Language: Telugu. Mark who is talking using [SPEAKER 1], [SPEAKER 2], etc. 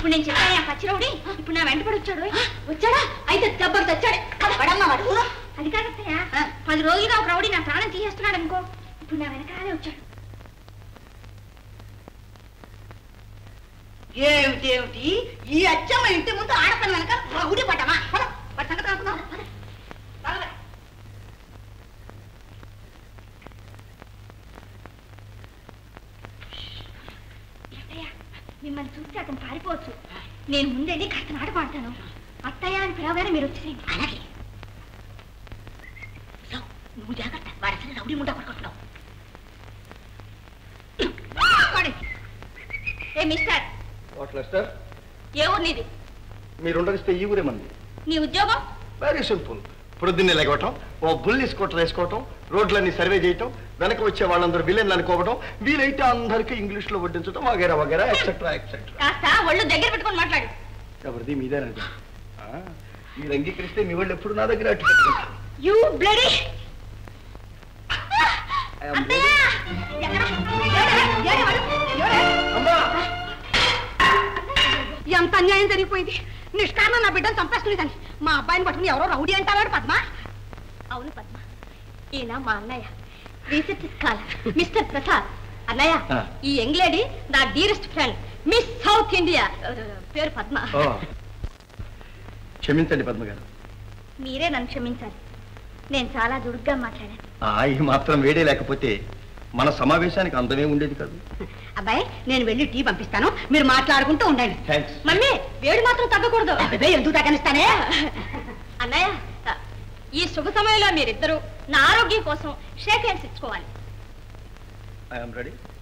[SPEAKER 1] ఇప్పుడు నేను చెప్పాను ఆ పచ్చిరవుడి ఇప్పుడు నా వెంట పడి వచ్చాడు వచ్చాడా అయితే దెబ్బకి తెచ్చాడు పడమ్మా వాడు అది కాదత్తయ్య పది రోజులుగా ఒక రౌడీ నా ప్రాణం తీసేస్తున్నాడు అనుకో ఇప్పుడు నా వెనకాలే వచ్చాడు
[SPEAKER 2] ఏమిటి ఏమిటి ఈ అచ్చమ్మ ఇంటి ముందు ఆడపని వెనక రౌడీ పడ్డమా పద, పద సంగతి అనుకుందాం. పద. పద, పద.
[SPEAKER 1] అత్తయ్య మిమ్మల్ని చూస్తే అతను పారిపోవచ్చు నేను ముందెళ్ళి కాస్త ఆట పాడతాను అత్తయ్య అని పిలవగానే మీరు వచ్చేసేయండి
[SPEAKER 2] అలాగే సో, నువ్వు జాగ్రత్త వాడి అసలు రౌడీ ముండా పడుకుంటున్నావు
[SPEAKER 1] ఏ మిస్టర్
[SPEAKER 3] వాట్ లెస్టర్
[SPEAKER 1] ఏ ఊరు నీది
[SPEAKER 3] మీరు ఉండరిస్తే ఈ ఊరే మంది
[SPEAKER 1] నీ ఉద్యోగం
[SPEAKER 3] వెరీ సింపుల్ పొద్దున్నే లెగవటం ఓ బుల్లి స్కూటర్ వేసుకోవటం రోడ్లన్నీ సర్వే చేయటం వెనక వచ్చే వాళ్ళందరూ విలన్లు అనుకోవడం వీలైతే అందరికీ ఇంగ్లీష్ లో వడ్డించడం వగేరా వగేరా ఎక్సెట్రా ఎక్సెట్రా
[SPEAKER 1] కాస్త ఒళ్ళు దగ్గర పెట్టుకొని మాట్లాడు
[SPEAKER 3] ఎవరిది మీదేనండి ఆ, మీరు అంగీకరిస్తే మీ వాళ్ళు ఎప్పుడు నా దగ్గర అట్టు పెట్టుకుంటారు
[SPEAKER 1] యూ బ్లడీ
[SPEAKER 3] I am
[SPEAKER 1] అత్తయ్య
[SPEAKER 3] ready.
[SPEAKER 1] ఎక్కడ? ఎవడే? ఎవడే వాడు? ఎవడే?
[SPEAKER 3] అమ్మా
[SPEAKER 2] ఎంత అన్యాయం జరిగిపోయింది నిష్కారణం నా బిడ్డను చంపేసుకునేదాన్ని మా అబ్బాయిని పట్టుకుని ఎవరో రౌడీ అంటావాడు పద్మ
[SPEAKER 1] అవును పద్మ ఈయన మా అన్నయ్య రీసెర్చ్ స్కాలర్ మిస్టర్ ప్రసాద్ అన్నయ్య
[SPEAKER 3] ఆ.
[SPEAKER 1] ఈ యంగ్ లేడీ నా dearest friend miss South India పేరు పద్మ
[SPEAKER 3] ఓ. క్షమించండి పద్మ గారు
[SPEAKER 1] మీరే నన్ను క్షమించాలి నేను చాలా దుడుగ్గా మాట్లాడాను
[SPEAKER 3] ఆ, ఈ మాత్రం వేడే లేకపోతే మన సమావేశానికి అందమే ఉండేది కాదు
[SPEAKER 2] అబ్బాయి నేను వెళ్ళి టీ పంపిస్తాను మీరు మాట్లాడుకుంటూ ఉండండి
[SPEAKER 3] థ్యాంక్స్
[SPEAKER 1] మమ్మీ వేడి మాత్రం తగ్గకూడదు
[SPEAKER 2] అబ్బే ఎందుకు తగ్గనిస్తానే
[SPEAKER 1] అన్నయ్య ఈ శుభ సమయంలో మీరిద్దరూ నా ఆరోగ్యం కోసం షేక్ హ్యాండ్స్ ఇచ్చుకోవాలి
[SPEAKER 3] ఐఎమ్ రెడీ